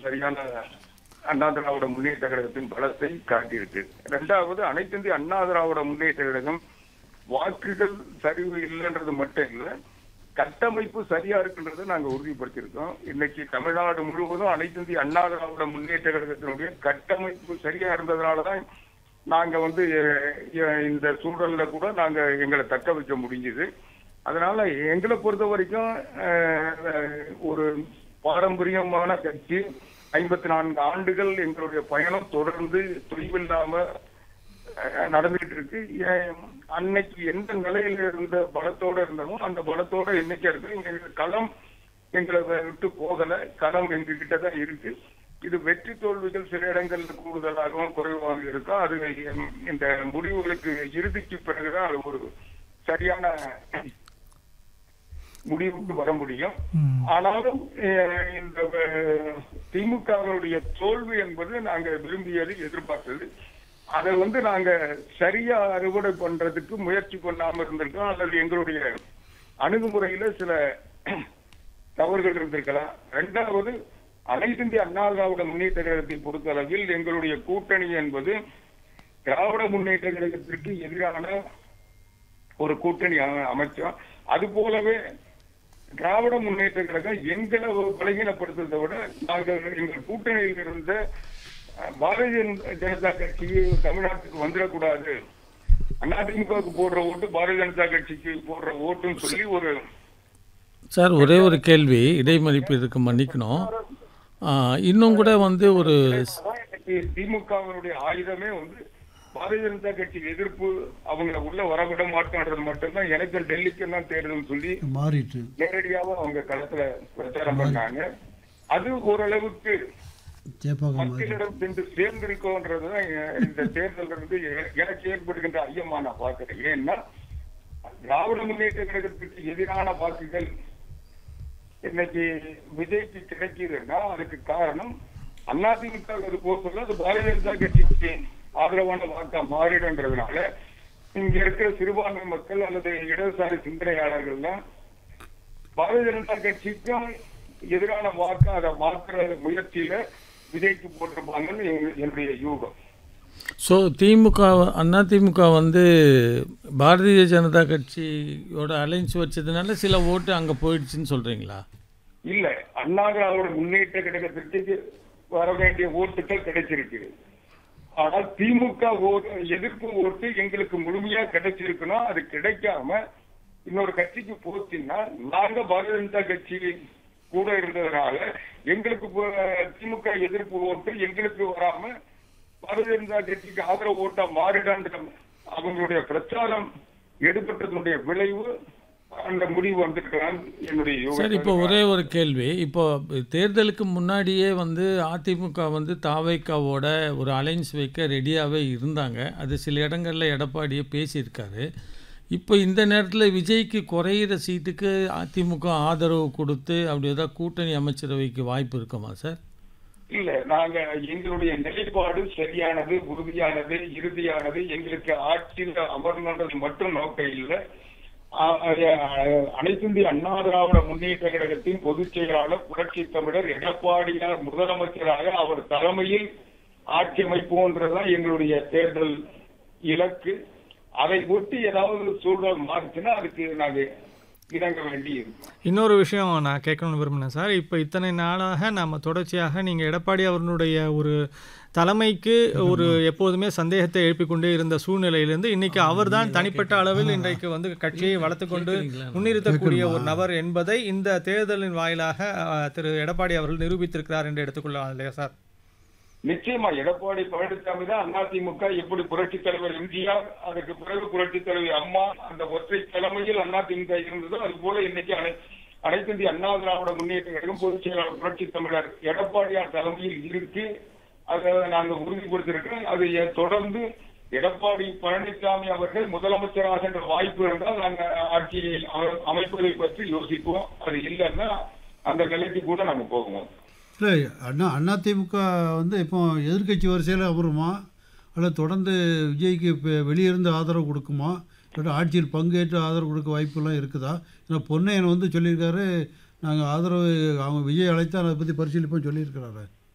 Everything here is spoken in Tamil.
சரியான அண்ணா திராவிட முன்னேற்ற கழகத்தின் பலத்தை காட்டியிருக்கு இரண்டாவது அனைத்து இந்திய அண்ணா திராவிட முன்னேற்ற கழகம் வாக்குகள் சரிவு இல்லைன்றது மட்டும் இல்ல கட்டமைப்பு சரியா இருக்குன்றதை நாங்க உறுதிப்படுத்தியிருக்கோம் இன்னைக்கு தமிழ்நாடு முழுவதும் அனைத்து இந்திய அண்ணா திராவிட முன்னேற்ற கழகத்தினுடைய கட்டமைப்பு சரியா இருந்ததுனாலதான் நாங்க வந்து அஹ், அஹ், இந்த சூழல்ல கூட நாங்க எங்களை தக்க வைக்க முடிஞ்சுது அதனால எங்களை பொறுத்த வரைக்கும் அஹ், அஹ், ஒரு பாரம்பரியமான கட்சி ஐம்பத்தி நான்கு ஆண்டுகள் எங்களுடைய பயணம் தொடர்ந்து தொய்வில்லாம அஹ், நடந்துகிட்டு இருக்கு ஏன், அன்னைக்கு எந்த நிலையில இருந்த பலத்தோட இருந்தோமோ அந்த பலத்தோட இன்னைக்கு இருக்கு எங்க களம் எங்களை விட்டு போகல களம் எங்க கிட்ட தான் இருக்கு இது வெற்றி தோல்விகள் சில இடங்கள்ல கூடுதலாகவும் குறைவாக இருக்கும் அது இந்த முடிவுகளுக்கு இறுதிக்கு பிறகுதான் அது ஒரு சரியான முடிவுக்கு வர முடியும் ஆனாலும் அஹ், இந்த அஹ், திமுகவினுடைய தோல்வி என்பது நாங்க விரும்பியது எதிர்பார்த்தது அதை வந்து நாங்க சரியா அறுவடை பண்றதுக்கு முயற்சி பண்ணாம இருந்திருக்கோம் அல்லது எங்களுடைய அணுகுமுறையில சில தவறுகள் இருந்திருக்கலாம் இரண்டாவது அனைத்து இந்திய அண்ணா திராவிட முன்னேற்ற கழகத்தை பொறுத்தளவில் எங்களுடைய கூட்டணி என்பது திராவிட முன்னேற்ற கழகத்திற்கு எதிரான ஒரு கூட்டணி அ- அமைச்சோம் அது போலவே திராவிட முன்னேற்ற கழகம் எங்களை பலகீனப்படுத்துறதை விட நாங்கள் எங்கள் கூட்டணியில் இருந்த அஹ், பாரதிய ஜனதா கட்சி தமிழ்நாட்டுக்கு வந்துடக்கூடாது அதிமுகவுக்கு போடுற ஓட்டு பாரதிய ஜனதா கட்சிக்கு போடுற ஓட்டுன்னு சொல்லி ஒரு சார் ஒரே ஒரு கேள்வி இடைமறிப்பு இதுக்கு மன்னிக்கணும் ஆ, இன்னும் கூட வந்து ஒரு அதான் இன்னைக்கு திமுகவினுடைய ஆயுதமே வந்து பாரதிய ஜனதா கட்சி எதிர்ப்பு அவங்க உள்ள வரவிட மாட்டோன்றது மட்டும்தான் எனக்கு டெல்லிக்கு தான் தேர்தல் சொல்லி மாறிட்டு நேரடியாக அவங்க களத்துல பிரச்சாரம் பண்ணாங்க அது ஓரளவுக்கு சேப்பாக்கம் மாறி மக்களிடம் சென்று சேர்ந்திருக்கோன்றதுதான் எ- இந்த தேர்தல் இருந்து எ- எனக்கு ஏற்படுகின்ற ஐயமா நான் பார்க்கிறேன் ஏன்னா திராவிட முன்னேற்ற கழகத்துக்கு எதிரான வாக்குகள் இன்னைக்கு விஜய்க்கு கிடைக்குதுன்னா அதுக்கு காரணம் அதிமுக அது போக சொல்ல அது பாரதிய ஜனதா கட்சிக்கு ஆதரவான வாக்கா மாறிடுன்றதுனால இங்க இருக்கிற சிறுபான்மை மக்கள் அல்லது இடதுசாரி சிந்தனையாளர்கள்லாம் பாரதிய ஜனதா கட்சிக்கும் எதிரான வாக்கு அதை மாற்றுற முயற்சியில விஜய்க்கு போட்டிருப்பாங்கன்னு எங்க- என்னுடைய யூகம் ஸோ திமுக அண்ணா திமுக வந்து பாரதிய ஜனதா கட்சியோட அலைன்ஸ் வச்சதுனால சில ஓட்டு அங்கே போயிடுச்சுன்னு சொல்கிறீங்களா இல்ல அண்ணா திராவிட முன்னேற்ற கழகத்திற்கு வர வேண்டிய ஓட்டுகள் கிடைச்சிருக்கு ஆனால் திமுக ஓட்டு எதிர்ப்பு ஓட்டு எங்களுக்கு முழுமையா கிடைச்சிருக்கணும் அது கிடைக்காம இன்னொரு கட்சிக்கு போச்சுன்னா நாங்க பாரதிய ஜனதா கட்சி கூட இருந்ததுனால எங்களுக்கு போ- திமுக எதிர்ப்பு ஓட்டு எங்களுக்கு வராம பாரதிய ஜனதா கட்சிக்கு ஆதரவு ஓட்டா மாறிடான்ற அவங்களுடைய பிரச்சாரம் எடுபட்டதனுடைய விளைவு அந்த முடிவு வந்திருக்கிறான் என்னுடைய யூகம். சார் இப்போ ஒரே ஒரு கேள்வி இப்போ தேர்தலுக்கு முன்னாடியே வந்து அதிமுக வந்து தாவைக்காவோட ஒரு அலைன்ஸ் வைக்க ரெடியாகவே இருந்தாங்க அது சில இடங்களில் எடப்பாடியே பேசியிருக்காரு இப்போ இந்த நேரத்தில் விஜய்க்கு குறையிற சீட்டுக்கு அதிமுக ஆதரவு கொடுத்து அப்படி ஏதாவது கூட்டணி அமைச்சரவைக்கு வாய்ப்பு இருக்குமா சார் இல்ல நாங்க எங்களுடைய நிலைப்பாடு சரியானது உறுதியானது இறுதியானது எங்களுக்கு ஆட்சியில் அமரணுன்றது மட்டும் நோக்கம் இல்லை ஆ- அ- அனைத்து இந்திய அண்ணா திராவிட முன்னேற்ற கழகத்தின் பொதுச் செயலாளர் புரட்சி தமிழர் எடப்பாடியார் முதலமைச்சராக அவர் தலைமையில் ஆட்சி அமைப்போன்றதுதான் எங்களுடைய தேர்தல் இலக்கு அதை ஒட்டி ஏதாவது சூழல் மாறுச்சுன்னா அதுக்கு நாங்க இணங்க வேண்டி இருக்கும் இன்னொரு விஷயம் நான் கேட்கணும்னு விரும்பினேன் சார் இப்போ இத்தனை நாளாக நம்ம தொடர்ச்சியாக நீங்கள் எடப்பாடி அவர்களுடைய ஒரு தலைமைக்கு ஒரு எப்போதுமே சந்தேகத்தை எழுப்பிக் கொண்டே இருந்த சூழ்நிலையிலிருந்து இன்னைக்கு அவர்தான் தனிப்பட்ட அளவில் இன்றைக்கு வந்து கட்சியை வளர்த்து கொண்டு முன்னிறுத்தக்கூடிய ஒரு நபர் என்பதை இந்த தேர்தலின் வாயிலாக அஹ், திரு எடப்பாடி அவர்கள் நிரூபித்திருக்கிறார் என்று எடுத்துக்கொள்ளலாம் இல்லையா சார் நிச்சயமா எடப்பாடி பழனிசாமி தான் அதிமுக எப்படி புரட்சி தலைவர் எம்ஜிஆர் அதுக்கு பிறகு புரட்சி தலைவர் அம்மா அந்த ஒற்றை தலைமையில் அதிமுக இருந்ததோ அது போல இன்னைக்கு அனை அனைத்து இந்திய அண்ணா திராவிட முன்னேற்ற கழகம் பொதுச் செயலாளர் புரட்சி தமிழர் எடப்பாடியார் தலைமையில் இருக்கு அதை நாங்க உறுதிப்படுத்திருக்கோம் அது எ- தொடர்ந்து எடப்பாடி பழனிசாமி அவர்கள் முதலமைச்சராகின்ற வாய்ப்பு இருந்தால் நாங்க ஆட்சியை அமை- அமைப்பதை பற்றி யோசிப்போம் அது இல்லைன்னா அந்த நிலைக்கு கூட நாங்க போகுவோம் இல்லை அண்ணா அதிமுக வந்து இப்போ எதிர்க்கட்சி வரிசையில் அமருமா அல்லது தொடர்ந்து விஜய்க்கு இப்போ வெளியிருந்து ஆதரவு கொடுக்குமா இல்லாட்டி ஆட்சியில் பங்கேற்று ஆதரவு கொடுக்க வாய்ப்பெல்லாம் இருக்குதா ஏன்னா பொன்னையன் வந்து சொல்லியிருக்காரு நாங்கள் ஆதரவு அவங்க விஜய் அழைத்தா அதை பற்றி பரிசீலிப்போம் சொல்லியிருக்கிறாரு